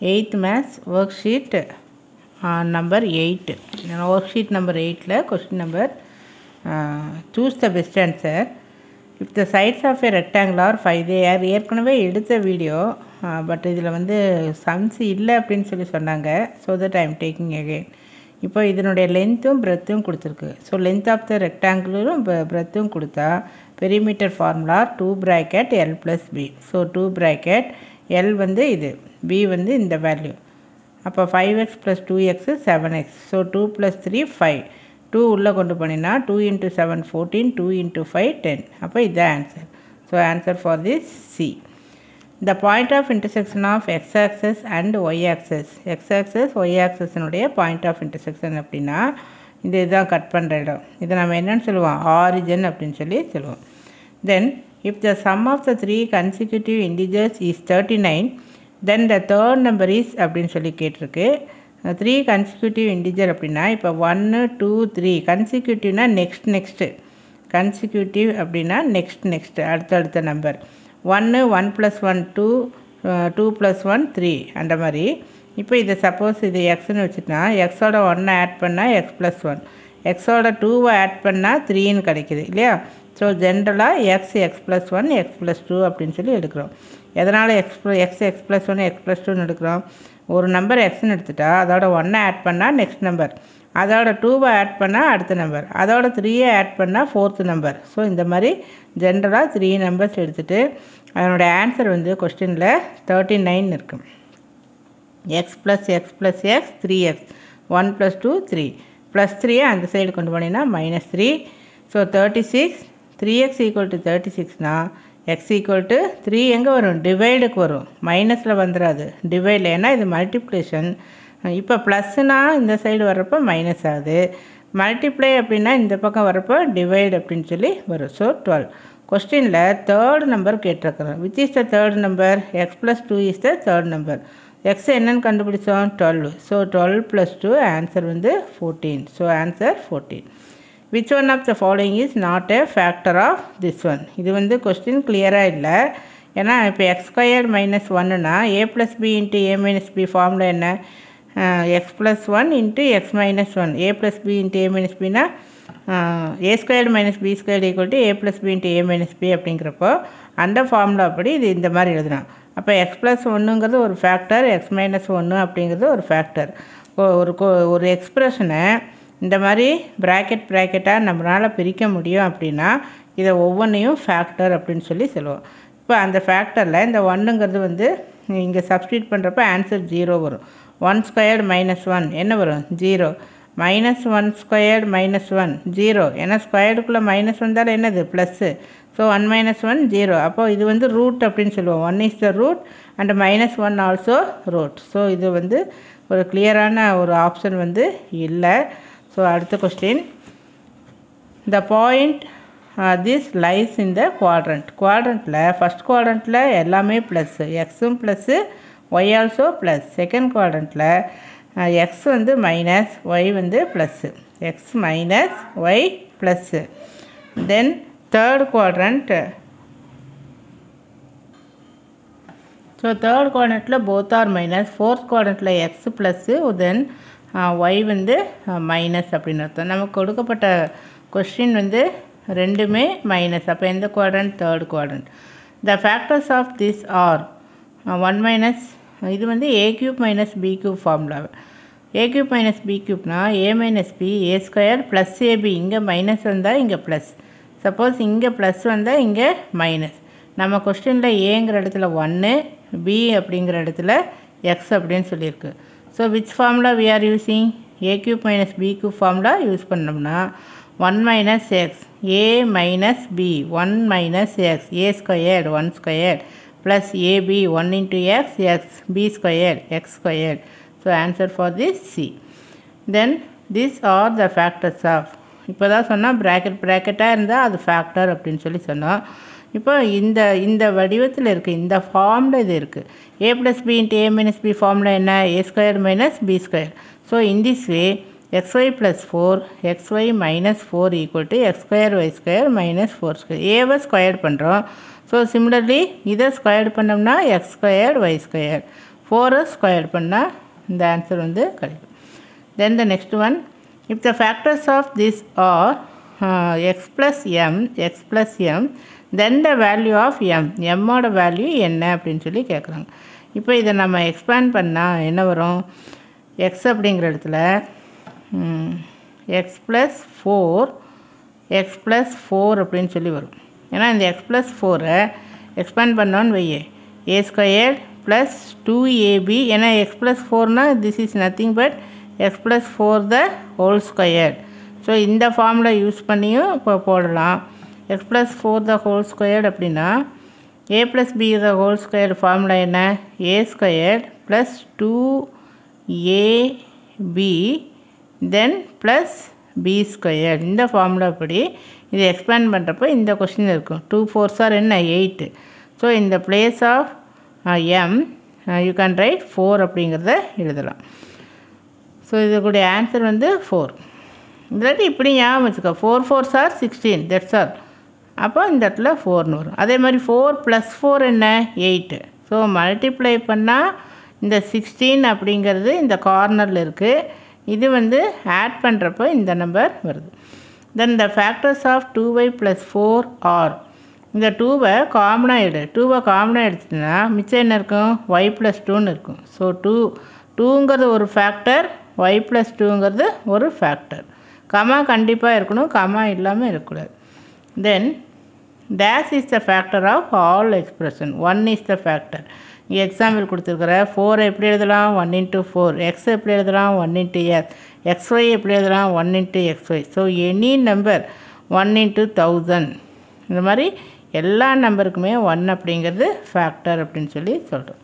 eighth maths worksheet number eight worksheet number எயிட்டில் question number choose the best answer if the sides of a rectangle are five they are ஏற்கனவே எடுத்த video but இதில் வந்து sums இல்லை அப்படின்னு சொல்லி சொன்னாங்க so that I am taking again இப்போ இதனுடைய லென்த்தும் பிரெத்தும் கொடுத்துருக்கு ஸோ லென்த் ஆஃப் த ரெக்டாங்குலரும் பிரெத்தும் கொடுத்தா perimeter formula two bracket L plus B so two bracket L வந்து இது பி வந்து இந்த வேல்யூ அப்போ five x plus two x seven x so two plus three five two உள்ளே கொண்டு போனீங்கன்னா two into seven fourteen two into five ten அப்போ இதுதான் answer so answer for this see the point of intersection of x axis and y axis x axis y ஆக்சஸ்னுடைய point of intersection அப்படின்னா இந்த இதுதான் cut பண்ணுற இடம் இதை நம்ம என்னென்னு சொல்லுவோம் ஆரிஜன் அப்படின்னு சொல்லி சொல்லுவோம் then if the sum of the three consecutive integers is thirty nine then the third number is அப்படின்னு சொல்லி கேட்டிருக்கு த்ரீ கன்சிக்யூட்டிவ் இண்டிஜர் அப்படின்னா இப்போ ஒன்று டூ த்ரீ கன்சிக்யூட்டிவ்னா நெக்ஸ்ட் நெக்ஸ்ட்டு கன்சிக்யூட்டிவ் அப்படின்னா நெக்ஸ்ட் நெக்ஸ்ட் அடுத்தடுத்த நம்பர் ஒன்று one plus one two two plus one three அந்த மாதிரி இப்போ இதை சப்போஸ் இது எக்ஸ்னு வச்சுட்டா எக்ஸோட ஒன்றை ஆட் பண்ணால் எக்ஸ் ப்ளஸ் ஒன் எக்ஸோட டூவை ஆட் பண்ணால் த்ரீன்னு கிடைக்குது இல்லையா ஸோ ஜென்ரலாக x x plus one x plus two அப்படின்னு சொல்லி எடுக்கிறோம் எதனால் x x x plus one x plus டூன்னு எடுக்கிறோம் ஒரு நம்பர் எக்ஸ்னு எடுத்துட்டா அதோட ஒன்றை ஆட் பண்ணால் நெக்ஸ்ட் நம்பர் அதோட டூவை ஆட் பண்ணால் அடுத்த நம்பர் அதோட த்ரீயை ஆட் பண்ணால் ஃபோர்த்து நம்பர் ஸோ இந்த மாதிரி ஜென்ரலாக த்ரீ நம்பர்ஸ் எடுத்துகிட்டு அதனுடைய ஆன்சர் வந்து கொஸ்டினில் தேர்ட்டி நைன் இருக்கும் x plus x plus x three x one plus two three plus த்ரீயை அந்த சைடு கொண்டு போனீங்கன்னா minus three so thirty six three x equal to thirty சிக்ஸ்னால் எக்ஸ் ஈக்குவல் டு த்ரீ எங்கே வரும் டிவைடுக்கு வரும் மைனஸில் வந்துடாது டிவைடில் ஏன்னா இது மல்டிப்ளேஷன் இப்போ ப்ளஸ்னால் இந்த சைடு வர்றப்போ மைனஸ் ஆகுது மல்டிப்ளை அப்படின்னா இந்த பக்கம் வரப்போ டிவைட் அப்படின்னு சொல்லி வரும் ஸோ டுவெல் கொஸ்டினில் தேர்ட் நம்பர் கேட்டிருக்கிறோம் which is the third number x plus two is the third number x என்னன்னு கண்டுபிடிச்சோம் twelve so twelve plus two answer வந்து fourteen so answer fourteen which one of the following is not a factor of this one இது வந்து question கிளியராக இல்லை ஏன்னா இப்போ x square minus ஒன்னுனா a plus b into a minus b ஃபார்மில் என்ன x plus one into x minus one a plus b into a minus பினா a squared minus b squared equal to a plus b into a minus b அப்படிங்கிறப்போ அந்த formula அப்படி இது இந்த மாதிரி எழுதலாம் அப்போ எக்ஸ் ப்ளஸ் ஒன்றுங்கிறது ஒரு ஃபேக்டர் எக்ஸ் மைனஸ் ஒன்று அப்படிங்கிறது ஒரு ஃபேக்டர் ஒரு ஒரு எக்ஸ்ப்ரெஷனை இந்த மாதிரி ப்ராக்கெட் ப்ராக்கெட்டாக நம்மளால் பிரிக்க முடியும் அப்படின்னா இதை ஒவ்வொன்றையும் ஃபேக்டர் அப்படின்னு சொல்லி சொல்லுவோம் இப்போ அந்த ஃபேக்டரில் இந்த ஒன்றுங்கிறது வந்து இங்கே சப்ஸ்டியூட் பண்ணுறப்ப ஆன்சர் ஜீரோ வரும் ஒன் ஸ்கொயர்டு மைனஸ் ஒன் என்ன வரும் zero minus one squared minus one zero ஏன்னா ஸ்கொயர்டுக்குள்ளே மைனஸ் வந்தாலும் என்னது plus so one minus one zero அப்போ இது வந்து ரூட் அப்படின்னு சொல்லுவோம் one is the root and minus one also root so இது வந்து ஒரு கிளியரான ஒரு ஆப்ஷன் வந்து இல்லை ஸோ அடுத்த question the point this lies in the quadrant குவாட்ரண்ட்டில் ஃபஸ்ட் குவாட்ரண்ட்டில் எல்லாமே ப்ளஸ்ஸு எக்ஸும் plus y also plus second குவாட்ரண்ட்டில் எக்ஸ் வந்து மைனஸ் ஒய் வந்து plus x minus y plus then third quadrant so third குவாட்ரண்ட்டில் போத் ஆர் மைனஸ் ஃபோர்த் குவாட்ரண்ட்டில் x plus then y வந்து மைனஸ் அப்படின்னு அர்த்தம் நமக்கு கொடுக்கப்பட்ட கொஸ்டின் வந்து ரெண்டுமே மைனஸ் அப்போ எந்த quadrant third quadrant the factors of this are one minus இது வந்து a cube minus b cube formula a cube minus b கியூப்னா a minus b a square plus ab இங்கே மைனஸ் வந்தால் இங்கே ப்ளஸ் சப்போஸ் இங்கே plus வந்தால் இங்கே minus நம்ம கொஸ்டினில் ஏங்கிற இடத்துல ஒன்று பி அப்படிங்கிற இடத்துல எக்ஸ் அப்படின்னு சொல்லியிருக்கு so which formula we are using a cube minus b cube formula use பண்ணோம்னா one minus x a minus b one minus x a squared one squared plus ab 1 into x x b squared x squared so answer for this c then these are the factors of இப்போ தான் சொன்னால் bracket ப்ராக்கெட்டாக இருந்தால் அது factor அப்படின்னு சொல்லி சொன்னோம் இப்போ இந்த இந்த வடிவத்தில் இருக்குது இந்த ஃபார்மில் இது இருக்குது a plus b into a minus b ஃபார்மில் என்ன a square minus b square so in this way xy plus 4 xy minus 4 equal to x square y square minus 4 square ஏவை ஸ்கொயர்ட் பண்ணுறோம் ஸோ சிமிலர்லி இதை squared பண்ணோம்னா x squared y square ஃபோரை square பண்ணால் இந்த answer வந்து கிடைக்கும் then the next one if the factors of this are x plus m x plus m then the value of m எம்மோட value என்ன அப்படின்னு சொல்லி கேட்குறாங்க இப்போ இதை நம்ம எக்ஸ்பேண்ட் பண்ணால் என்ன வரும் எக்ஸ் அப்படிங்கிற இடத்துல x plus four x plus four அப்படின்னு சொல்லி வரும் ஏன்னா இந்த எக்ஸ் ப்ளஸ் ஃபோரை எக்ஸ்பேண்ட் பண்ணோன்னு வையே a square plus two ab ஏன்னா எக்ஸ் ப்ளஸ் ஃபோர்னால் this is nothing but x plus four the whole square so இந்த ஃபார்மில் யூஸ் பண்ணியும் இப்போ போடலாம் x plus four the whole squared அப்படின்னா a plus b the whole square formula என்ன a square plus two ab then plus b square இந்த formula படி இது எக்ஸ்பேண்ட் பண்ணுறப்போ இந்த கொஷின் இருக்கும் டூ ஃபோர் சார் என்ன எயிட்டு ஸோ இந்த place of m you can write four அப்படிங்கிறத எழுதலாம் ஸோ இதுக்குடைய ஆன்சர் வந்து ஃபோர் இல்லாட்டி இப்படி ஞாபகம் வச்சுக்கோ four four sir sixteen that's all அப்போ இந்த இடத்துல ஃபோர்னு வரும் அதே மாதிரி ஃபோர் ப்ளஸ் ஃபோர் என்ன எயிட்டு ஸோ மல்டிப்ளை பண்ணால் இந்த சிக்ஸ்டீன் அப்படிங்கிறது இந்த கார்னரில் இருக்குது இது வந்து ஆட் பண்ணுறப்போ இந்த நம்பர் வருது then the factors of two y plus four are இந்த டூவை காமனாக எடு டூவை காமனாக எடுத்துட்டுனா மிச்சம் என்ன இருக்கும் ஒய் ப்ளஸ் டூன்னு இருக்கும் ஸோ டூ டூங்கிறது ஒரு ஃபேக்டர் ஒய் ப்ளஸ் டூங்கிறது ஒரு ஃபேக்டர் கமா கண்டிப்பாக இருக்கணும் கமா இல்லாமல் இருக்கக்கூடாது then dash is the factor of all expression one is the factor இங்கே எக்ஸாம்பிள் கொடுத்துருக்குற ஃபோர் எப்படி எழுதலாம் ஒன் இன்ட்டு ஃபோர் எக்ஸ் எப்படி எழுதலாம் ஒன் இன்ட்டு எக்ஸ் எக்ஸ்ஒய் எப்படி எழுதலாம் one into x y so any number one into thousand இந்த மாதிரி எல்லா நம்பருக்குமே ஒன் அப்படிங்கிறது ஃபேக்டர் அப்படின்னு சொல்லி சொல்கிறோம்